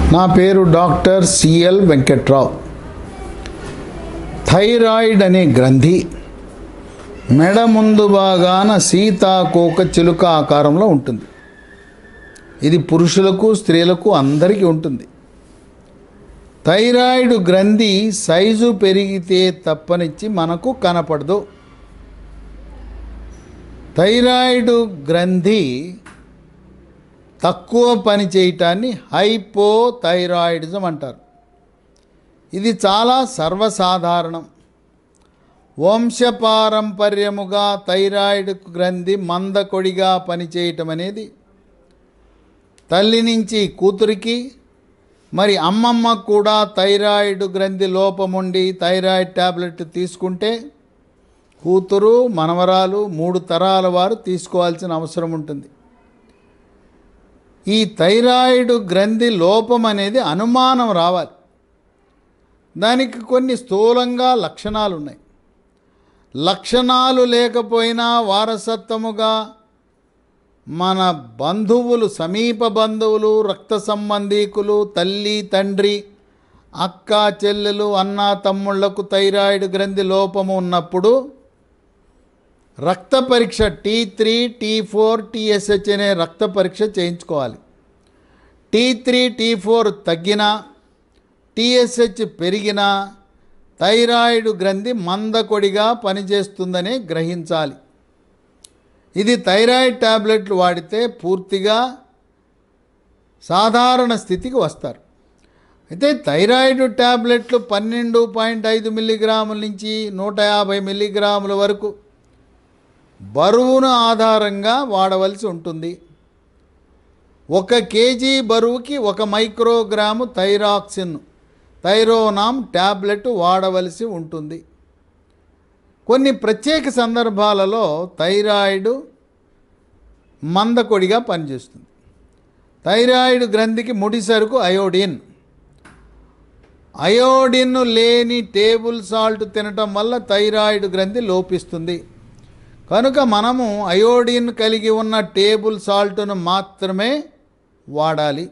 నా పేరు doctor CL Venkatrao thyroid అనే గ్రంథి మెడ ముందు భాగాన సీతాకోక చిలుక ఆకారంలో ఉంటుంది ఇది పురుషులకు స్త్రీలకు అందరికీ ఉంటుంది థైరాయిడ్ గ్రంథి సైజు పెరిగితే తప్పనిచ్చి మనకు కనపడదు థైరాయిడ్ గ్రంథి తక్కువ పని చేయటాన్ని హైపోథైరాయిడిజం అంటారు ఇది చాలా సర్వసాధారణం వంశపారంపర్యముగా థైరాయిడ్ గ్రంథి మందకొడిగా పనిచేయటం అనేది తల్లి నుంచి కూతురికి మరి అమ్మమ్మ కూడా థైరాయిడ్ గ్రంథి లోపముండి థైరాయిడ్ ట్యాబ్లెట్ తీసుకుంటే కూతురు మనవరాలు మూడు తరాల వారు తీసుకోవాల్సిన అవసరం ఉంటుంది ఈ థైరాయిడ్ గ్రంథి లోపం అనేది అనుమానం రావాలి దానికి కొన్ని స్థూలంగా లక్షణాలు ఉన్నాయి లక్షణాలు లేకపోయినా వారసత్వముగా మన బంధువులు సమీప బంధువులు రక్త సంబంధీకులు తల్లి తండ్రి అక్క చెల్లెలు అన్న తమ్ముళ్లకు థైరాయిడ్ గ్రంథి లోపము ఉన్నప్పుడు రక్త పరీక్ష T three T four TSH అనే రక్త పరీక్ష చేయించుకోవాలి టీ త్రీ టీ ఫోర్ తగ్గినా టీఎస్హెచ్ పెరిగినా థైరాయిడ్ గ్రంథి మందకొడిగా పనిచేస్తుందని గ్రహించాలి ఇది థైరాయిడ్ ట్యాబ్లెట్లు వాడితే పూర్తిగా సాధారణ స్థితికి వస్తారు అయితే థైరాయిడ్ ట్యాబ్లెట్లు పన్నెండు పాయింట్ ఐదు మిల్లీగ్రాముల నుంచి నూట యాభై మిల్లీగ్రాముల వరకు బరువును ఆధారంగా వాడవలసి ఉంటుంది ఒక కేజీ బరువుకి ఒక మైక్రోగ్రాము థైరాక్సిన్ థైరోనామ్ ట్యాబ్లెట్ వాడవలసి ఉంటుంది కొన్ని ప్రత్యేక సందర్భాలలో థైరాయిడ్ మందకొడిగా పనిచేస్తుంది థైరాయిడ్ గ్రంథికి ముడి సరుకు అయోడిన్ అయోడిన్ లేని టేబుల్ సాల్ట్ తినటం వల్ల థైరాయిడ్ గ్రంథి లోపిస్తుంది కనుక మనము అయోడిన్ కలిగి ఉన్న టేబుల్ సాల్ట్ను మాత్రమే వాడాలి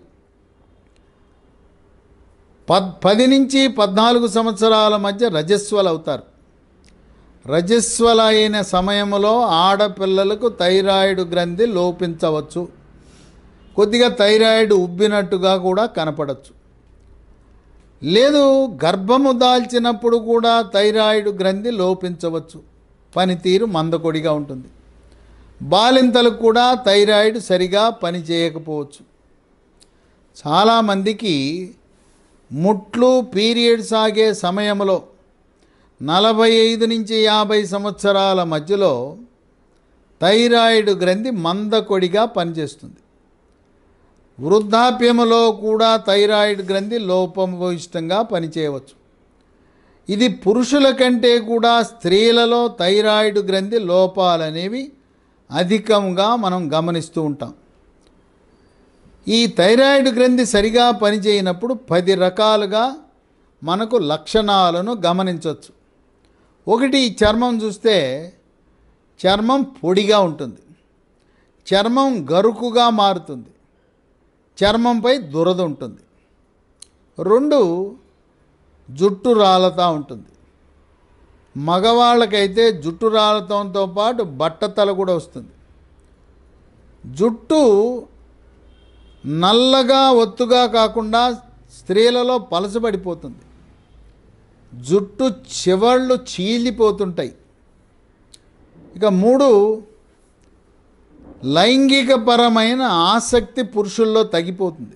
పద్ పది నుంచి పద్నాలుగు సంవత్సరాల మధ్య రజస్వలు అవుతారు రజస్వల అయిన సమయంలో ఆడపిల్లలకు థైరాయిడ్ గ్రంథి లోపించవచ్చు కొద్దిగా థైరాయిడ్ ఉబ్బినట్టుగా కూడా కనపడచ్చు లేదు గర్భము దాల్చినప్పుడు కూడా థైరాయిడ్ గ్రంథి లోపించవచ్చు పనితీరు మందకొడిగా ఉంటుంది బాలింతలకు కూడా థైరాయిడ్ సరిగా పనిచేయకపోవచ్చు చాలామందికి ముట్లు పీరియడ్స్ ఆగే సమయంలో నలభై ఐదు నుంచి యాభై సంవత్సరాల మధ్యలో థైరాయిడ్ గ్రంథి మందకొడిగా పనిచేస్తుంది వృద్ధాప్యములో కూడా థైరాయిడ్ గ్రంథి లోపభూయిష్టంగా పనిచేయవచ్చు ఇది పురుషుల కంటే కూడా స్త్రీలలో థైరాయిడ్ గ్రంథి లోపాలనేవి అధికంగా మనం గమనిస్తూ ఉంటాం ఈ థైరాయిడ్ గ్రంథి సరిగా పనిచేయనప్పుడు పది రకాలుగా మనకు లక్షణాలను గమనించవచ్చు ఒకటి ఈ చర్మం చూస్తే చర్మం పొడిగా ఉంటుంది చర్మం గరుకుగా మారుతుంది చర్మంపై దురద ఉంటుంది రెండు జుట్టు రాలతా ఉంటుంది మగవాళ్ళకైతే జుట్టు రాలతంతో పాటు బట్టతల కూడా వస్తుంది జుట్టు నల్లగా ఒత్తుగా కాకుండా స్త్రీలలో పలసబడిపోతుంది జుట్టు చివళ్ళు చీలిపోతుంటాయి ఇక మూడు లైంగికపరమైన ఆసక్తి పురుషుల్లో తగ్గిపోతుంది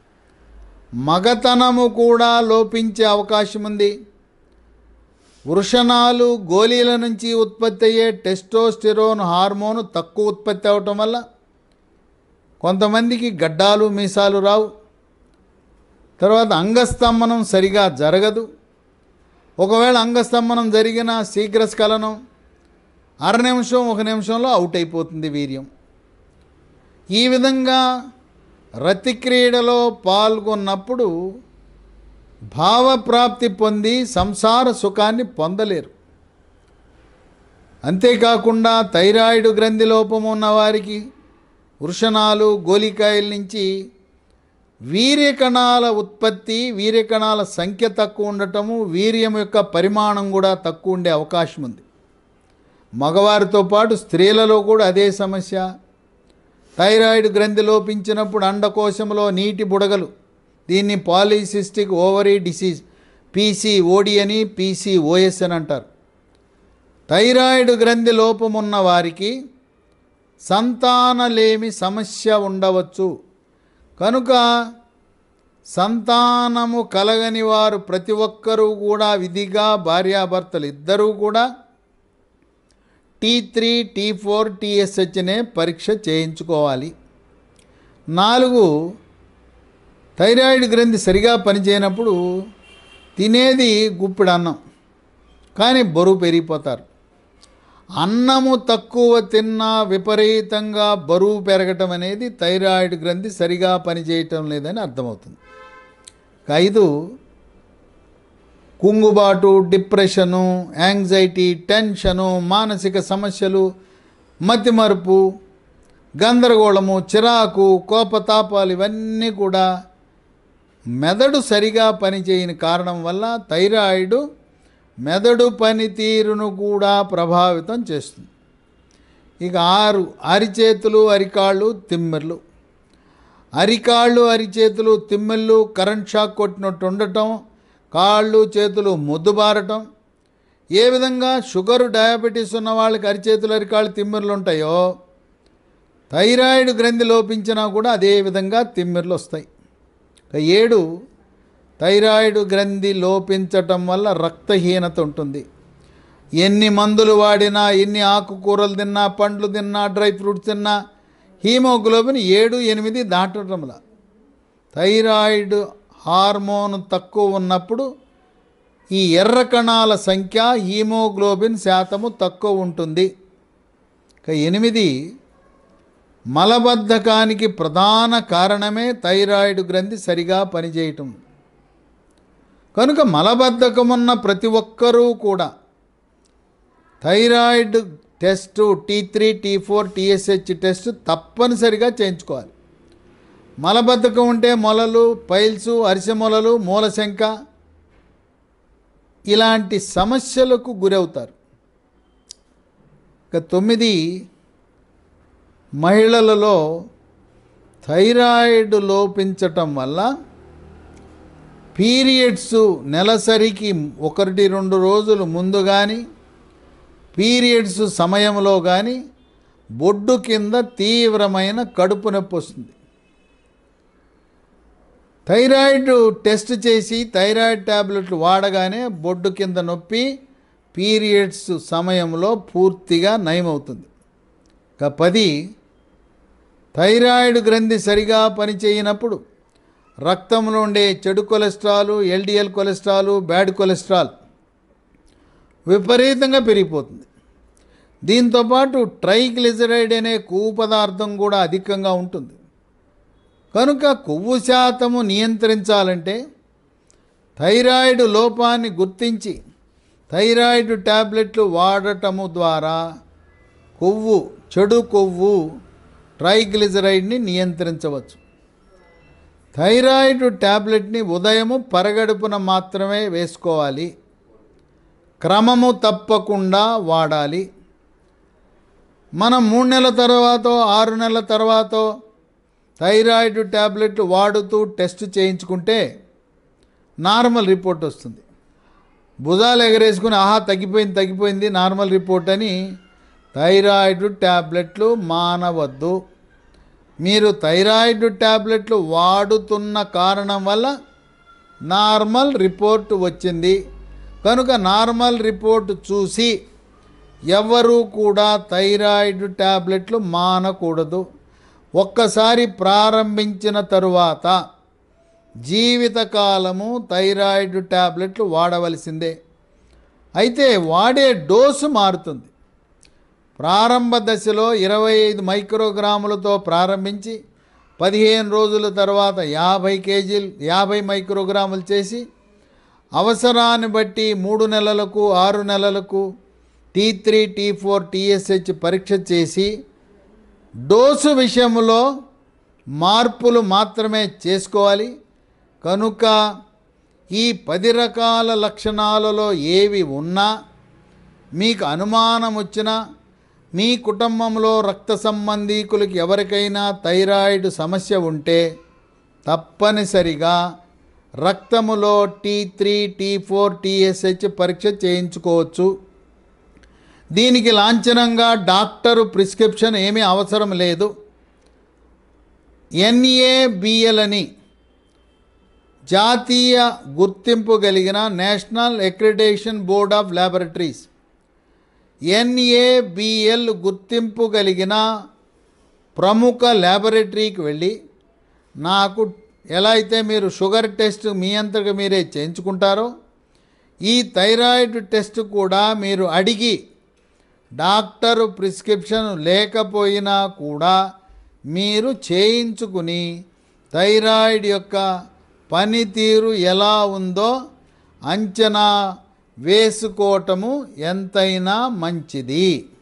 మగతనము కూడా లోపించే అవకాశం ఉంది వృషణాలు గోళీల నుంచి ఉత్పత్తి అయ్యే టెస్టోస్టిరోన్ హార్మోన్ తక్కువ ఉత్పత్తి అవటం వల్ల కొంతమందికి గడ్డాలు మీసాలు రావు తర్వాత అంగస్తంభనం సరిగా జరగదు ఒకవేళ అంగస్తంభనం జరిగిన శీఘ్రస్ఖలనం అర నిమిషం ఒక నిమిషంలో అవుట్ అయిపోతుంది వీర్యం ఈ విధంగా రతి క్రీడలో పాల్గొన్నప్పుడు భావప్రాప్తి పొంది సంసార సుఖాన్ని పొందలేరు అంతేకాకుండా థైరాయిడ్ గ్రంథి లోపం ఉన్న వారికి వృషణాలు గోలికాయల నుంచి వీర్యకణాల ఉత్పత్తి వీర్యకణాల సంఖ్య తక్కువ ఉండటము వీర్యం యొక్క పరిమాణం కూడా తక్కువ ఉండే అవకాశం ఉంది మగవారితో పాటు స్త్రీలలో కూడా అదే సమస్య థైరాయిడ్ గ్రంథి లోపించినప్పుడు అండకోశంలో నీటి బుడగలు దీన్ని పాలిసిస్టిక్ ఓవరీ డిసీజ్ పీసీఓడి అని పీసీఓఎస్ అని అంటారు థైరాయిడ్ గ్రంథి లోపమున్న వారికి సంతానలేమి సమస్య ఉండవచ్చు కనుక సంతానము కలగని వారు ప్రతి ఒక్కరూ కూడా విధిగా భార్యాభర్తలు ఇద్దరూ కూడా టీ త్రీ టీ ఫోర్ టీఎస్హెచ్నే పరీక్ష చేయించుకోవాలి నాలుగు థైరాయిడ్ గ్రంథి సరిగా పనిచేయనప్పుడు తినేది గుప్పిడు అన్నం కానీ బరువు పెరిగిపోతారు అన్నము తక్కువ తిన్నా విపరీతంగా బరువు పెరగటం అనేది థైరాయిడ్ గ్రంథి సరిగా పనిచేయటం లేదని అర్థమవుతుంది ఇక ఐదు కుంగుబాటు డిప్రెషను యాంగ్జైటీ టెన్షను మానసిక సమస్యలు మతిమరుపు గందరగోళము చిరాకు కోపతాపాలు ఇవన్నీ కూడా మెదడు సరిగా పనిచేయని కారణం వల్ల థైరాయిడ్ మెదడు పనితీరును కూడా ప్రభావితం చేస్తుంది ఇక ఆరు అరిచేతులు అరికాళ్ళు తిమ్మెర్లు అరికాళ్ళు అరిచేతులు తిమ్మెళ్ళు కరెంట్ షాక్ కొట్టినట్టు ఉండటం కాళ్ళు చేతులు మొద్దుబారటం ఏ విధంగా షుగరు డయాబెటీస్ ఉన్న వాళ్ళకి అరిచేతులు అరికాళ్ళు తిమ్మెర్లు ఉంటాయో థైరాయిడ్ గ్రంథి లోపించినా కూడా అదే విధంగా తిమ్మెర్లు వస్తాయి ఇక ఏడు థైరాయిడ్ గ్రంథి లోపించటం వల్ల రక్తహీనత ఉంటుంది ఎన్ని మందులు వాడినా ఎన్ని ఆకుకూరలు తిన్నా పండ్లు తిన్నా డ్రై ఫ్రూట్స్ తిన్నా హీమోగ్లోబిన్ ఏడు ఎనిమిది దాటడంలా థైరాయిడ్ హార్మోన్ తక్కువ ఉన్నప్పుడు ఈ ఎర్ర కణాల సంఖ్య హీమోగ్లోబిన్ శాతము తక్కువ ఉంటుంది ఇక ఎనిమిది మలబద్ధకానికి ప్రధాన కారణమే థైరాయిడ్ గ్రంథి సరిగా పనిచేయటం కనుక మలబద్ధకం ఉన్న ప్రతి ఒక్కరూ కూడా thyroid test T three T four TSH test తప్పనిసరిగా చేయించుకోవాలి మలబద్ధకం ఉంటే మొలలు పైల్స్ అరిసె మొలలు మూలశంక ఇలాంటి సమస్యలకు గురవుతారు ఇక తొమ్మిది మహిళలలో థైరాయిడ్ లోపించటం వల్ల పీరియడ్స్ నెలసరికి ఒకటి రెండు రోజులు ముందు కానీ పీరియడ్స్ సమయంలో కానీ బొడ్డు కింద తీవ్రమైన కడుపు నొప్పి వస్తుంది థైరాయిడ్ టెస్ట్ చేసి థైరాయిడ్ ట్యాబ్లెట్లు వాడగానే బొడ్డు కింద నొప్పి పీరియడ్స్ సమయంలో పూర్తిగా నయమవుతుంది ఇక పది థైరాయిడ్ గ్రంథి సరిగా పనిచేయనప్పుడు రక్తంలో ఉండే చెడు cholesterol LDL cholesterol bad cholesterol విపరీతంగా పెరిగిపోతుంది దీంతోపాటు ట్రైగ్లిజరైడ్ అనే కొవ్వు పదార్థం కూడా అధికంగా ఉంటుంది కనుక కొవ్వు శాతము నియంత్రించాలంటే థైరాయిడ్ లోపాన్ని గుర్తించి థైరాయిడ్ ట్యాబ్లెట్లు వాడటము ద్వారా కొవ్వు చెడు కొవ్వు ట్రైగ్లిజరైడ్ని నియంత్రించవచ్చు థైరాయిడ్ ట్యాబ్లెట్ని ఉదయము పరగడుపున మాత్రమే వేసుకోవాలి క్రమము తప్పకుండా వాడాలి మనం మూడు నెలల తర్వాత ఆరు నెలల తర్వాత థైరాయిడ్ ట్యాబ్లెట్ వాడుతూ టెస్ట్ చేయించుకుంటే నార్మల్ రిపోర్ట్ వస్తుంది భుజాలు ఎగరేసుకుని ఆహా తగ్గిపోయింది తగ్గిపోయింది నార్మల్ రిపోర్ట్ అని థైరాయిడ్ ట్యాబ్లెట్లు మానవద్దు మీరు థైరాయిడ్ ట్యాబ్లెట్లు వాడుతున్న కారణం వల్ల నార్మల్ రిపోర్ట్ వచ్చింది కనుక నార్మల్ రిపోర్ట్ చూసి ఎవరూ కూడా థైరాయిడ్ ట్యాబ్లెట్లు మానకూడదు ఒక్కసారి ప్రారంభించిన తరువాత జీవితకాలము థైరాయిడ్ ట్యాబ్లెట్లు వాడవలసిందే అయితే వాడే డోసు మారుతుంది ప్రారంభ దశలో ఇరవై ఐదు మైక్రోగ్రాములతో ప్రారంభించి పదిహేను రోజుల తర్వాత యాభై కేజీలు యాభై మైక్రోగ్రాములు చేసి అవసరాన్ని బట్టి మూడు నెలలకు ఆరు నెలలకు T three T four TSH పరీక్ష చేసి డోసు విషయంలో మార్పులు మాత్రమే చేసుకోవాలి కనుక ఈ పది రకాల లక్షణాలలో ఏవి ఉన్నా మీకు అనుమానం వచ్చినా మీ కుటుంబంలో రక్త సంబంధీకులకి ఎవరికైనా థైరాయిడ్ సమస్య ఉంటే తప్పనిసరిగా రక్తములో T three T four TSH పరీక్ష చేయించుకోవచ్చు దీనికి లాంఛనంగా డాక్టరు ప్రిస్క్రిప్షన్ ఏమీ అవసరం లేదు ఎన్ఏబిఎల్ అని జాతీయ గుర్తింపు కలిగిన national accreditation board of laboratories NABL గుర్తింపు కలిగిన ప్రముఖ ల్యాబొరేటరీకి వెళ్ళి నాకు ఎలా అయితే మీరు షుగర్ టెస్ట్ మీ అంతగా మీరే చేయించుకుంటారో ఈ థైరాయిడ్ టెస్ట్ కూడా మీరు అడిగి డాక్టరు ప్రిస్క్రిప్షన్ లేకపోయినా కూడా మీరు చేయించుకుని థైరాయిడ్ యొక్క పనితీరు ఎలా ఉందో అంచనా వేసుకోవటము ఎంతైనా మంచిది